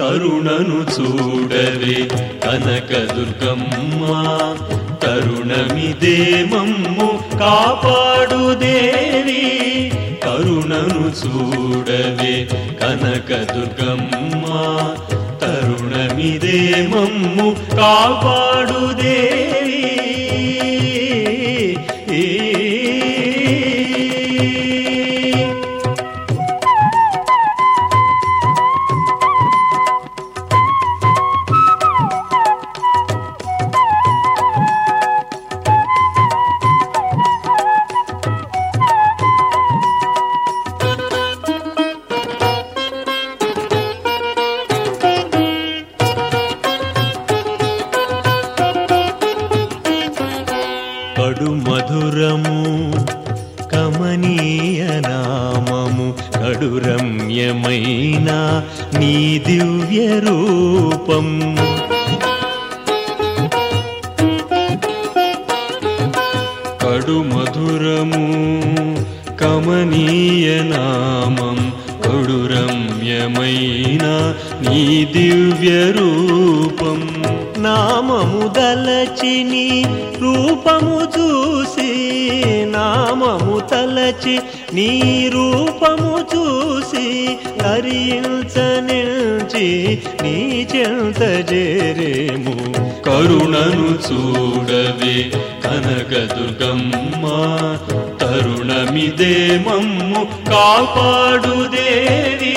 కరుణను చూడవే కనకదుర్గమ్మ తరుణమిదే మమ్ము కాపాడు దేవి కరుణను చూడవే కనకదుర్గమ్మ తరుణమిదే మమ్ము కాపాడు దేవి కడు మధురము కమనీయ నామము కడు రమ్యమైన నీ దివ్య రూపం కడు మధురము కమనీయ నామం కడు రమ్యమైన నీ దివ్య రూపం నామము దలచి నీ రూపము చూసి నామము తలచి నీ రూపము చూసి హరించనిల్చి నీ చెంత చేరేము కరుణను చూడవే కనకదుర్గమ్మ తరుణమిదే మమ్ము కాపాడు దేవి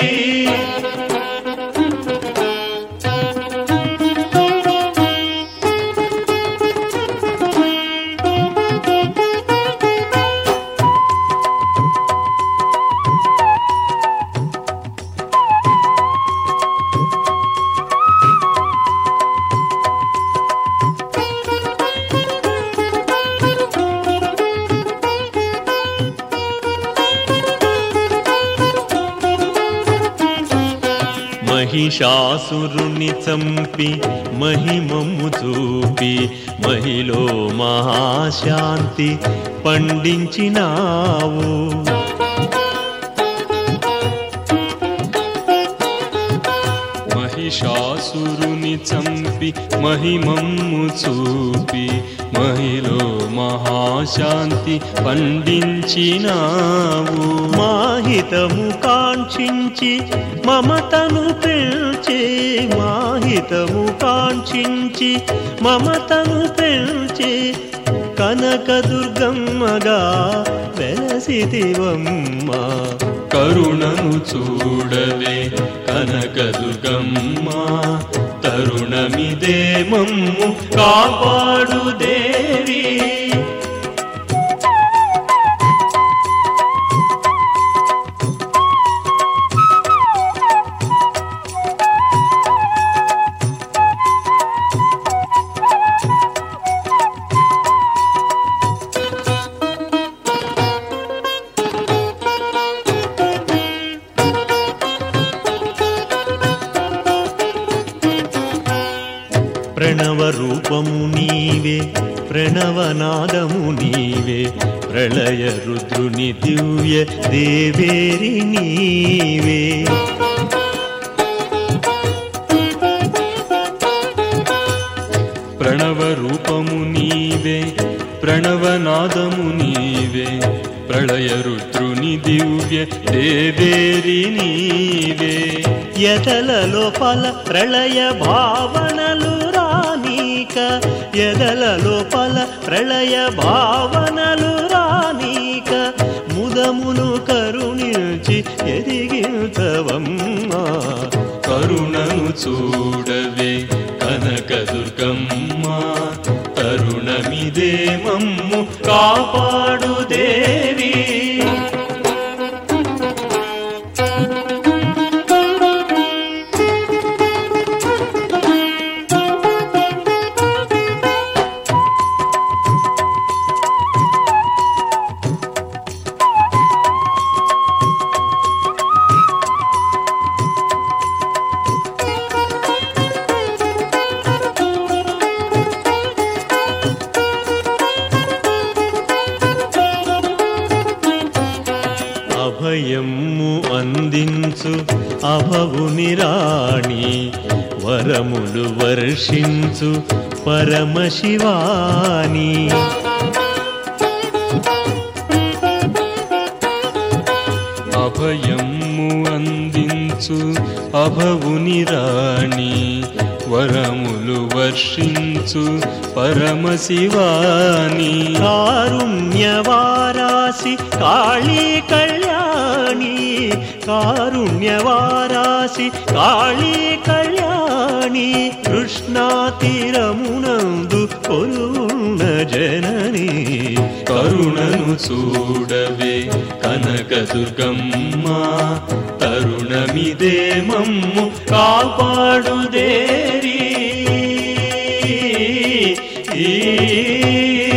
మహిషాసురుని చంపి మహిమము చూపి మహిలో మహాశాంతి పండించినావు మహిషాసురుని చంపి మహిమమ్ము చూపి మహిలో మహాశాంతి పండించినావు మాహితము కాంక్షించి మమతను పెంచి మాహితము కాంక్షించి మమతను పెంచి కనకదుర్గమ్మగా వెలసితివమ్మ కరుణను చూడవే కనకదుర్గమ్మ తరుణమిదే మమ్ము కాపాడు దేవి ప్రణవ రూపము నీవే ప్రణవనాదము నీవే ప్రళయ రుద్రుని దివ్య దేవేరి నీవే ప్రణవ రూపము నీవే ప్రణవనాదము నీవే ప్రళయ రుద్రుని దివ్య దేవేరి నీవే ఎదల లోపల ప్రళయ భావనలు రానీక ఎదల లోపల ప్రళయ భావనలు రానీక ముదమును కరుణించి ఎదిగించవమ్మా కరుణను చూడవే కనకదుర్గమ్మ తరుణమిదే మమ్ము కాపాడు దేవి వర్షించు అభవుని రాణి వరములు వర్షించు పరమశివాని అభయము అందించు అభవుని రాణి వరములు వర్షించు పరమశివాని కారుణ్యవారాసి కాళీ కళ్యాణి కారుణ్యవారాసి కాళీ కళ్యాణి కృష్ణా తీరమునందు కొలువున్న జనని కరుణను చూడవే కనకదుర్గమ్మ తరుణమిదే మమ్ము కాపాడుదేరి ఈ